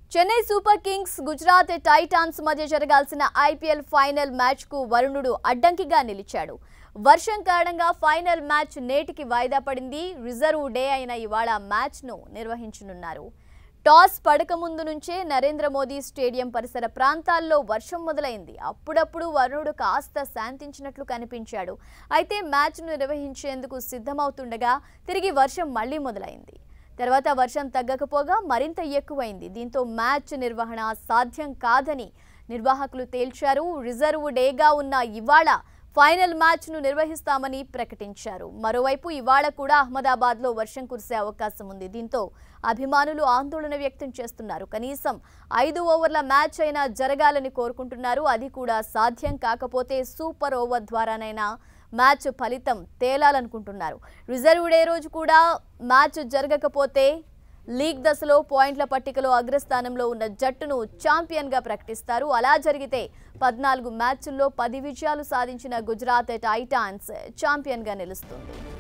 Chennai super kings Gujarat titans మధ్య జరగాల్సిన IPL final మ్యాచ్కు వరుణుడు అడ్డంకిగా నిలిచాడు వర్షం కారణంగా ఫైనల్ మ్యాచ్ నేటికి వాయిదా పడింది రిజర్వ్ డే అయిన ఇవాళ మ్యాచ్ను నిర్వహించనున్నారు టాస్ పడక ముందు నుంచే నరేంద్ర మోదీ స్టేడియం పరిసర ప్రాంతాల్లో వర్షం మొదలైంది అప్పుడప్పుడు వరుణుడు కాస్త శాంతించినట్లు కనిపించాడు అయితే మ్యాచ్ను నిర్వహించేందుకు సిద్ధమవుతుండగా తిరిగి వర్షం మళ్లీ మొదలైంది తర్వాత వర్షం తగ్గకపోగా మరింత ఎక్కువైంది దీంతో మ్యాచ్ నిర్వహణ సాధ్యం కాదని నిర్వాహకులు తేల్చారు రిజర్వ్ డేగా ఉన్న ఇవాళ ఫైనల్ మ్యాచ్ను నిర్వహిస్తామని ప్రకటించారు మరోవైపు ఇవాళ కూడా అహ్మదాబాద్లో వర్షం కురిసే అవకాశం ఉంది దీంతో అభిమానులు ఆందోళన వ్యక్తం చేస్తున్నారు కనీసం ఐదు ఓవర్ల మ్యాచ్ అయినా జరగాలని కోరుకుంటున్నారు అది కూడా సాధ్యం కాకపోతే సూపర్ ఓవర్ ద్వారానైనా మ్యాచ్ ఫలితం తేలాలనుకుంటున్నారు రిజర్వ్ డే రోజు కూడా మ్యాచ్ జరగకపోతే లీగ్ దశలో పాయింట్ల పట్టికలో అగ్రస్థానంలో ఉన్న జట్టును ఛాంపియన్గా ప్రకటిస్తారు అలా జరిగితే పద్నాలుగు మ్యాచ్ల్లో పది విజయాలు సాధించిన గుజరాత్ టైటాన్స్ ఛాంపియన్గా నిలుస్తుంది